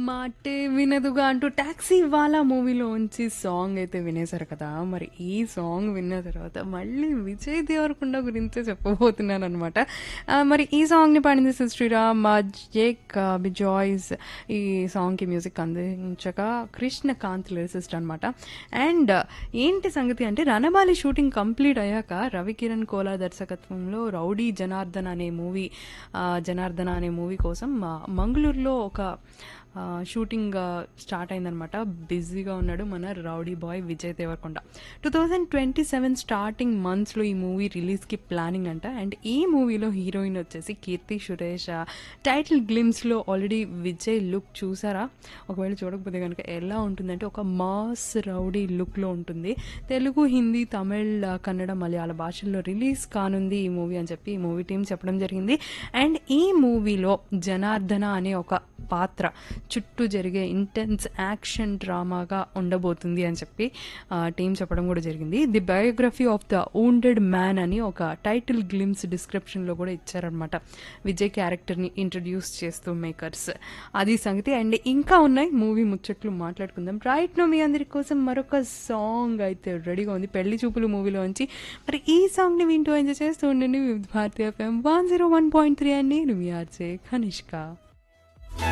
మాటే వినదుగా అంటూ టాక్సీ వాలా మూవీలోంచి సాంగ్ అయితే వినేశారు కదా మరి ఈ సాంగ్ విన్న తర్వాత మళ్ళీ విజయ్ దేవరకొండ గురించే చెప్పబోతున్నాను అనమాట మరి ఈ సాంగ్ని పాడింది శ్రీ శ్రీరామ్ జేక్ బిజాయ్స్ ఈ సాంగ్కి మ్యూజిక్ అందించగా కృష్ణకాంత్ లిరిసిస్ట్ అనమాట అండ్ ఏంటి సంగతి అంటే రణబాలి షూటింగ్ కంప్లీట్ అయ్యాక రవికిరణ్ కోలా దర్శకత్వంలో రౌడీ జనార్దన్ అనే మూవీ జనార్దన అనే మూవీ కోసం ఆ, మంగళూరులో ఒక ఆ, షూటింగ్ ఆ, స్టార్ట్ అయిందనమాట బిజీగా ఉన్నాడు మన rowdy boy Vijay Devarakonda two thousand twenty seven starting మంత్స్లో ఈ మూవీ రిలీజ్కి ప్లానింగ్ అంట అండ్ ఈ మూవీలో హీరోయిన్ వచ్చేసి కీర్తి సురేష్ ఆ, టైటిల్ గ్లిమ్స్లో ఆల్రెడీ విజయ్ లుక్ చూసారా ఒకవేళ చూడకపోతే కనుక ఎలా ఉంటుందంటే ఒక మాస్ రౌడీ లుక్లో ఉంటుంది తెలుగు హిందీ తమిళ్ ఆ, కన్నడ మలయాళ భాషల్లో రిలీజ్ కానుంది ఈ మూవీ అని చెప్పి ఈ మూవీ టీం చెప్పడం జరిగింది అండ్ ఈ మూవీలో జనార్దన అనే ఒక పాత్ర చుట్టూ జరిగే ఇంటెన్స్ యాక్షన్ డ్రామాగా ఉండబోతుంది అని చెప్పి టీం చెప్పడం కూడా జరిగింది the biography of the wounded man అని ఒక టైటిల్ గ్లిమ్స్ డిస్క్రిప్షన్లో కూడా ఇచ్చారనమాట విజయ్ క్యారెక్టర్ని ఇంట్రడ్యూస్ చేస్తూ మేకర్స్ అది సంగతి అండ్ ఇంకా ఉన్నాయి మూవీ ముచ్చట్లు మాట్లాడుకుందాం రైట్ నో మీ అందరి కోసం మరొక సాంగ్ అయితే రెడీగా ఉంది పెళ్లి చూపులు మూవీలోంచి మరి ఈ సాంగ్ని వింటూ ఎంజాయ్ చేస్తూ ఉండండి Vividh Bharati FM one zero one point three అండి నేను మీ ఆర్జే కనిష్క